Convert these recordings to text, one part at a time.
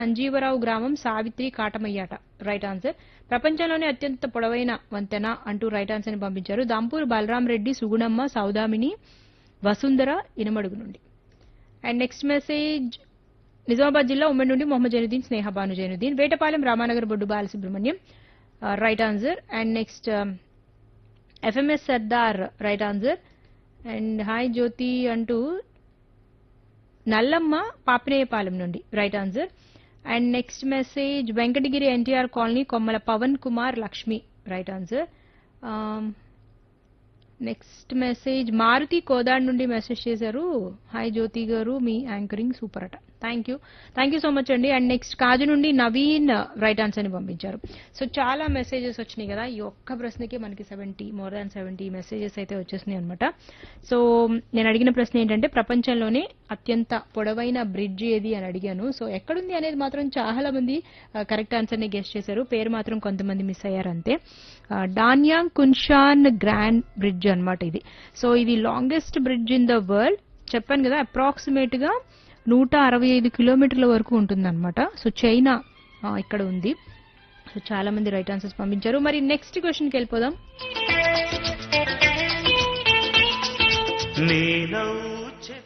సంజీవరావు గ్రామం Savitri కాటమయ్యాట right answer ప్రపంచంలోనే అత్యంత పొడవైన వంతెన అంటూ రైట్ ఆన్సర్ ని పంపించారు దాంపూర్ బలరాం రెడ్డి సుగుణమ్మ సౌదామిని వసుంధర ఇనమడుగు నుండి అండ్ నెక్స్ట్ మెసేజ్ నిజామాబాద్ జిల్లా ఉమ్మడి నుండి Mohammed Zainuddin Sneha Bhanu Zainuddin Vetapalem Ramanagar Boddu Balasubrahmanyam right answer and next ఎఫ్ఎంఎస్ Sardar right answer and hi Jyothi అంటూ నల్లమ్మ పాపినేయపాలెం నుండి right answer and next message Venkatagiri NTR colony Kommala Pavan Kumar Lakshmi right answer next message Maruthi Kodad నుండి మెసేజ్ చేశారు హాయ్ జ్యోతి గారు మీ యాంకరింగ్ సూపర్ అట thank you thank you so much అండి అండ్ నెక్స్ట్ కాజు నుండి నవీన్ రైట్ ఆన్సర్ ని పంపించారు సో చాలా మెసేజెస్ వచ్చినాయి కదా ఈ ఒక్క ప్రశ్నకి మనకి seventy more than seventy messages అయితే వచ్చేసినాయి అనమాట సో నేను అడిగిన ప్రశ్న ఏంటంటే ప్రపంచంలోనే అత్యంత పొడవైన బ్రిడ్జ్ ఏది అని అడిగాను సో ఎక్కడుంది అనేది మాత్రం చాలా మంది కరెక్ట్ ఆన్సర్ ని గెస్ట్ చేశారు పేరు మాత్రం కొంతమంది మిస్ అయ్యారు అంతే డాన్యాంగ్ కున్షాన్ గ్రాండ్ బ్రిడ్జ్ అన్నమాట ఇది సో ఇది longest bridge in the world చెప్పాను కదా అప్రాక్సిమేట్ గా నూట అరవై ఐదు కిలోమీటర్ల వరకు ఉంటుందన్నమాట సో చైనా ఆ, ఇక్కడ ఉంది సో చాలా మంది రైట్ ఆన్సర్స్ పంపించారు మరి నెక్స్ట్ క్వశ్చన్కి వెళ్ళిపోదాం నీనవ్వు చె-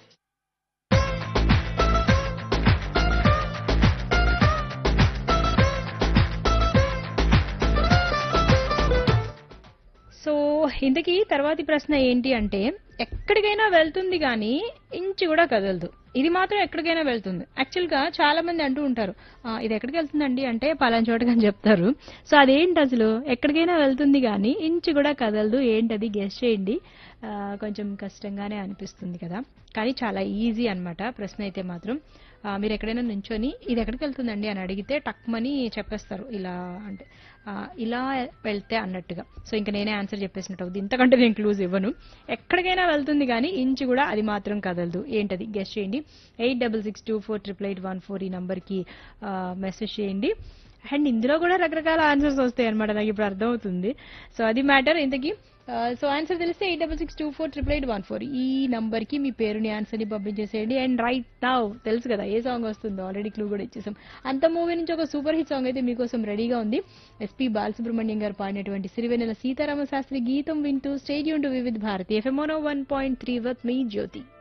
సో ఇంతకీ తర్వాతి ప్రశ్న ఏంటి అంటే ఎక్కడికైనా వెళ్తుంది కానీ ఇంచు కూడా కదలదు ఇది మాత్రం ఎక్కడికైనా వెళ్తుంది యాక్చువల్ గా చాలా మంది అంటూ ఉంటారు "ఆ, ఇది ఎక్కడికి వెళ్తుందండి అంటే పలానా చోటకి అని చెప్తారు సో అదేంటి అసలు ఎక్కడికైనా వెళ్తుంది కానీ ఇంచు కూడా కదలదు ఏంటది గెస్ట్ చేయండి ఆ, కొంచెం కష్టంగానే అనిపిస్తుంది కదా కానీ చాలా ఈజీ అన్నమాట ప్రశ్న అయితే మాత్రం ఆ, మీరు ఎక్కడైనా నుంచొని ఇది ఎక్కడికి వెళ్తుందండి అని అడిగితే టక్మని చెప్పేస్తారు ఇలా అంటే ఆ, ఇలా వెళ్తే అన్నట్టుగా సో ఇంకా నేనే ఆన్సర్ చెప్పేసినట్టు అవుతుంది ఇంతకంటే నేను క్లూజ్ ఇవ్వను ఎక్కడికైనా వెళ్తుంది కానీ ఇంచు కూడా అది మాత్రం కదలదు ఏంటది గెస్ట్ చేయండి eight double six two four triple eight one four ఈ నంబర్కి మెసేజ్ చేయండి అండ్ ఇందులో కూడా రకరకాల ఆన్సర్స్ వస్తాయి అనమాట నాకు ఇప్పుడు అర్థమవుతుంది సో అది మ్యాటర్ ఇంతకీ సో ఆన్సర్ తెలిస్తే eight double six two four triple eight one four ఈ నంబర్ కి మీ పేరుని ఆన్సర్ ని పంపించేసేయండి అండ్ రైట్ నౌ తెలుసు కదా ఏ సాంగ్ వస్తుందో ఆల్రెడీ క్లూ కూడా ఇచ్చేసాం అంత మూవీ నుంచి ఒక సూపర్ హిట్ సాంగ్ అయితే మీకోసం రెడీగా ఉంది ఎస్పీ బాలసుబ్రహ్మణ్యం గారు పాడినటువంటి సిరివెన్నెల సీతారామ శాస్త్రి గీతం వింటూ స్టేడియం టు వివిధ్ భారతి ఎఫ్ఎంఓనో one point three with me Jyothi